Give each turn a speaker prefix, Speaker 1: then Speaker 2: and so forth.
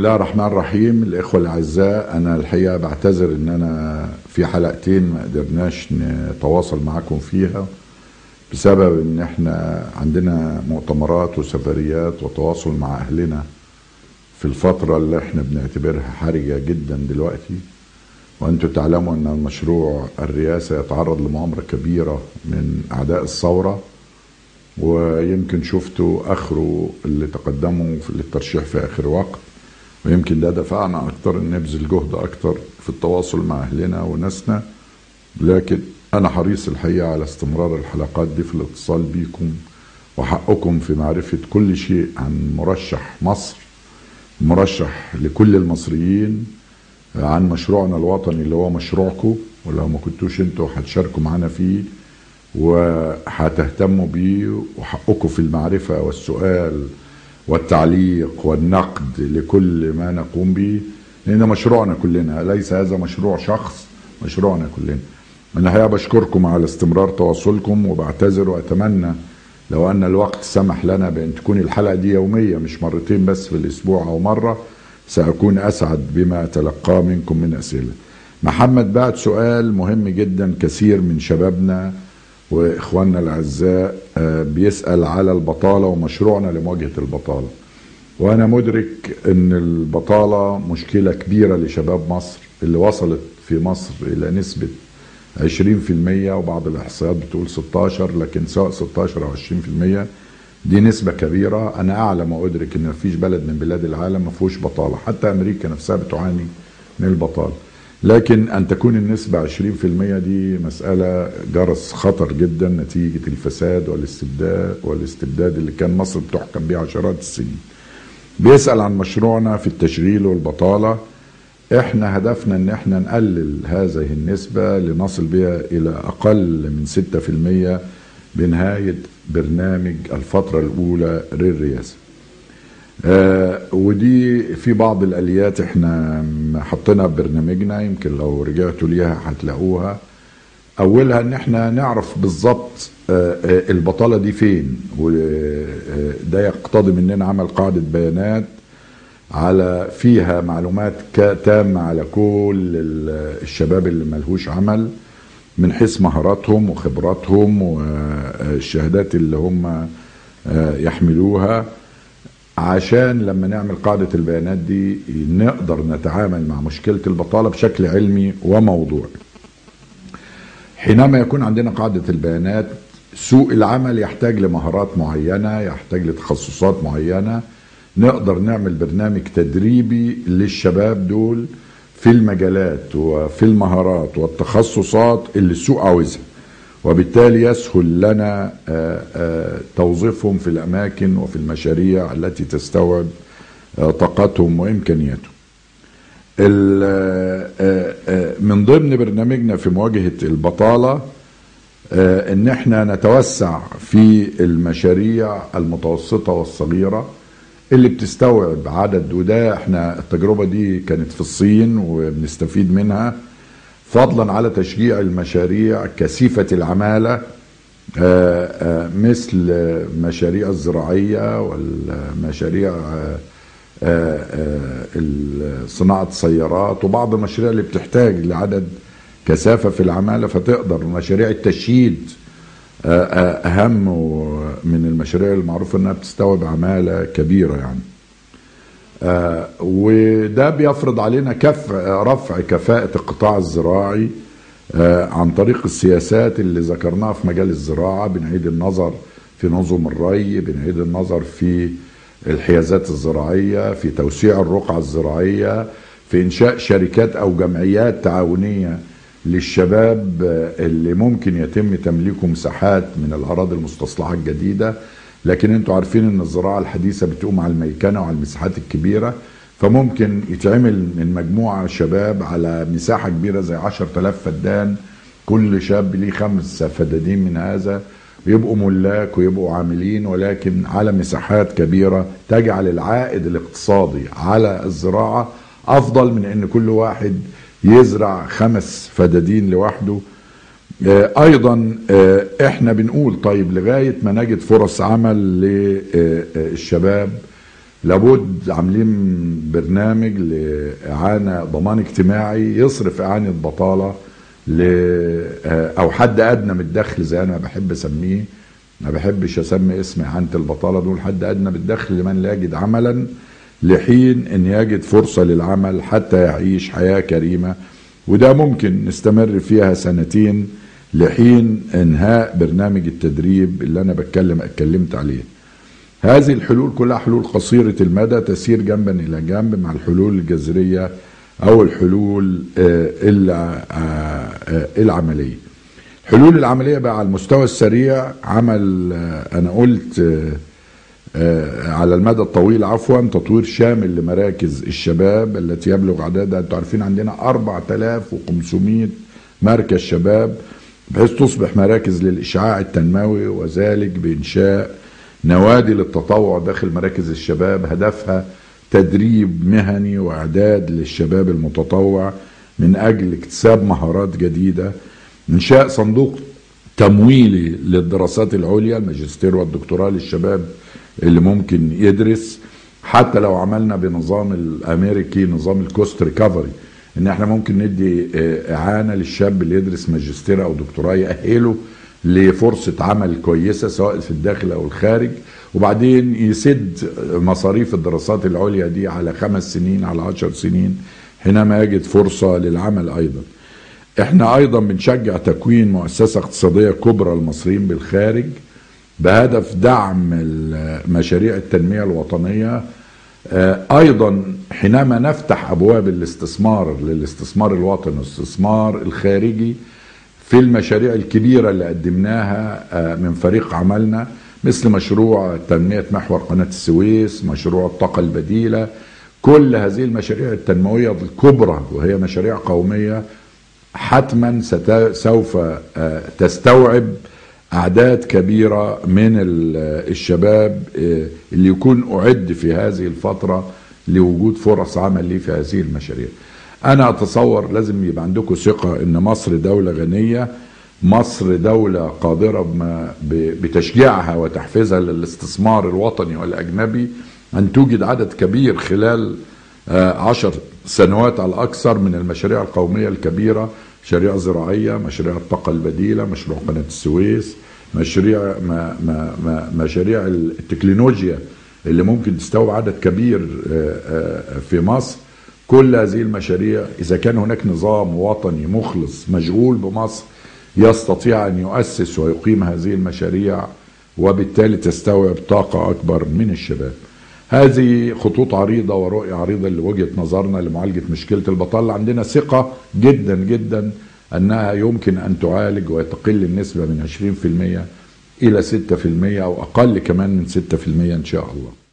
Speaker 1: الله الرحمن الرحيم الإخوة الأعزاء أنا الحقيقة بعتذر إن أنا في حلقتين ما قدرناش نتواصل معاكم فيها بسبب إن إحنا عندنا مؤتمرات وسفريات وتواصل مع أهلنا في الفترة اللي إحنا بنعتبرها حرجة جدا دلوقتي وأنتم تعلموا أن المشروع الرئاسة يتعرض لمؤامرة كبيرة من أعداء الثورة ويمكن شفتوا اخره اللي تقدموا في الترشيح في اخر وقت ويمكن ده دفعنا اكتر ان نبذل جهد اكتر في التواصل مع اهلنا وناسنا لكن انا حريص الحقيقه على استمرار الحلقات دي في الاتصال بيكم وحقكم في معرفه كل شيء عن مرشح مصر مرشح لكل المصريين عن مشروعنا الوطني اللي هو مشروعكم ولو ما كنتوش انتوا هتشاركوا معانا فيه وهتهتموا بيه وحقكم في المعرفة والسؤال والتعليق والنقد لكل ما نقوم به لأن مشروعنا كلنا ليس هذا مشروع شخص مشروعنا كلنا أنا الحقيقة بشكركم على استمرار تواصلكم وبعتذر وأتمنى لو أن الوقت سمح لنا بأن تكون الحلقة دي يومية مش مرتين بس في الأسبوع أو مرة سأكون أسعد بما أتلقاه منكم من أسئلة محمد بعد سؤال مهم جدا كثير من شبابنا واخواننا الاعزاء بيسال على البطاله ومشروعنا لمواجهه البطاله وانا مدرك ان البطاله مشكله كبيره لشباب مصر اللي وصلت في مصر الى نسبه 20% وبعض الاحصائيات بتقول 16 لكن سواء 16 او 20% دي نسبة كبيرة أنا أعلم وأدرك إن مفيش بلد من بلاد العالم ما فيهوش بطالة حتى أمريكا نفسها بتعاني من البطالة لكن ان تكون النسبة 20% دي مسألة جرس خطر جدا نتيجة الفساد والاستبداد والاستبداد اللي كان مصر بتحكم بيه عشرات السنين. بيسأل عن مشروعنا في التشغيل والبطالة احنا هدفنا ان احنا نقلل هذه النسبة لنصل بها الى اقل من 6% بنهاية برنامج الفترة الاولى للرئاسة. آه ودي في بعض الاليات احنا حطينا ببرنامجنا يمكن لو رجعتوا ليها هتلاقوها اولها ان احنا نعرف بالظبط آه آه البطاله دي فين وده يقتضي مننا عمل قاعده بيانات على فيها معلومات تامه على كل الشباب اللي ملهوش عمل من حيث مهاراتهم وخبراتهم والشهادات اللي هم يحملوها عشان لما نعمل قاعدة البيانات دي نقدر نتعامل مع مشكلة البطالة بشكل علمي وموضوعي حينما يكون عندنا قاعدة البيانات سوق العمل يحتاج لمهارات معينة يحتاج لتخصصات معينة نقدر نعمل برنامج تدريبي للشباب دول في المجالات وفي المهارات والتخصصات اللي السوق عاوزها وبالتالي يسهل لنا توظيفهم في الاماكن وفي المشاريع التي تستوعب طاقتهم وامكانياتهم. من ضمن برنامجنا في مواجهه البطاله ان احنا نتوسع في المشاريع المتوسطه والصغيره اللي بتستوعب عدد وده احنا التجربه دي كانت في الصين وبنستفيد منها فضلا على تشجيع المشاريع كثيفة العمالة آآ آآ مثل مشاريع الزراعية والمشاريع صناعة السيارات وبعض المشاريع اللي بتحتاج لعدد كثافة في العمالة فتقدر مشاريع التشييد أهم من المشاريع المعروفة أنها بتستوعب عمالة كبيرة يعني آه وده بيفرض علينا كف رفع كفاءة القطاع الزراعي آه عن طريق السياسات اللي ذكرناها في مجال الزراعة بنعيد النظر في نظم الري بنعيد النظر في الحيازات الزراعية في توسيع الرقعة الزراعية في إنشاء شركات أو جمعيات تعاونية للشباب اللي ممكن يتم تمليكه مساحات من الأراضي المستصلحة الجديدة لكن انتوا عارفين ان الزراعه الحديثه بتقوم على الميكنه وعلى المساحات الكبيره فممكن يتعمل من مجموعه شباب على مساحه كبيره زي 10000 فدان كل شاب ليه خمس فدادين من هذا ويبقوا ملاك ويبقوا عاملين ولكن على مساحات كبيره تجعل العائد الاقتصادي على الزراعه افضل من ان كل واحد يزرع خمس فدادين لوحده ايضا احنا بنقول طيب لغايه ما نجد فرص عمل للشباب لابد عاملين برنامج لإعانة ضمان اجتماعي يصرف إعانة بطالة ل أو حد أدنى من الدخل زي أنا بحب أسميه ما بحبش أسمي اسم إعانة البطالة دول حد أدنى بالدخل لمن لا يجد عملا لحين أن يجد فرصة للعمل حتى يعيش حياة كريمة وده ممكن نستمر فيها سنتين لحين انهاء برنامج التدريب اللي انا بتكلم اتكلمت عليه هذه الحلول كلها حلول قصيرة المدى تسير جنبا إلى جنب مع الحلول الجذرية أو الحلول العملية الحلول العملية بقى على المستوى السريع عمل أنا قلت على المدى الطويل عفوا تطوير شامل لمراكز الشباب التي يبلغ عددها انتم عارفين عندنا 4500 مركز شباب بحيث تصبح مراكز للإشعاع التنموي وذلك بإنشاء نوادي للتطوع داخل مراكز الشباب هدفها تدريب مهني واعداد للشباب المتطوع من اجل اكتساب مهارات جديده انشاء صندوق تمويلي للدراسات العليا الماجستير والدكتوراه للشباب اللي ممكن يدرس حتى لو عملنا بنظام الامريكي نظام الكوست ريكفري ان احنا ممكن ندي اعانه للشاب اللي يدرس ماجستير او دكتوراه يأهله لفرصة عمل كويسة سواء في الداخل أو الخارج وبعدين يسد مصاريف الدراسات العليا دي على خمس سنين على عشر سنين حينما يجد فرصة للعمل أيضا احنا أيضا بنشجع تكوين مؤسسة اقتصادية كبرى للمصريين بالخارج بهدف دعم مشاريع التنمية الوطنية أيضا حينما نفتح أبواب الاستثمار للاستثمار الوطني والاستثمار الخارجي في المشاريع الكبيرة اللي قدمناها من فريق عملنا مثل مشروع تنمية محور قناة السويس مشروع الطاقة البديلة كل هذه المشاريع التنموية الكبرى وهي مشاريع قومية حتما سوف تستوعب أعداد كبيرة من الشباب اللي يكون أعد في هذه الفترة لوجود فرص عمل ليه في هذه المشاريع انا اتصور لازم يبقى عندكم ثقه ان مصر دوله غنيه مصر دولة قادرة بتشجيعها وتحفيزها للاستثمار الوطني والأجنبي أن توجد عدد كبير خلال عشر سنوات على الأكثر من المشاريع القومية الكبيرة مشاريع زراعية مشاريع الطاقة البديلة مشروع قناة السويس مشاريع ما ما ما مشاريع التكنولوجيا اللي ممكن تستوعب عدد كبير في مصر كل هذه المشاريع إذا كان هناك نظام وطني مخلص مشغول بمصر يستطيع أن يؤسس ويقيم هذه المشاريع وبالتالي تستوعب طاقة أكبر من الشباب هذه خطوط عريضة ورؤية عريضة لوجهة نظرنا لمعالجة مشكلة البطالة عندنا ثقة جدا جدا أنها يمكن أن تعالج وتقل النسبة من 20% إلى 6% أو أقل كمان من 6% إن شاء الله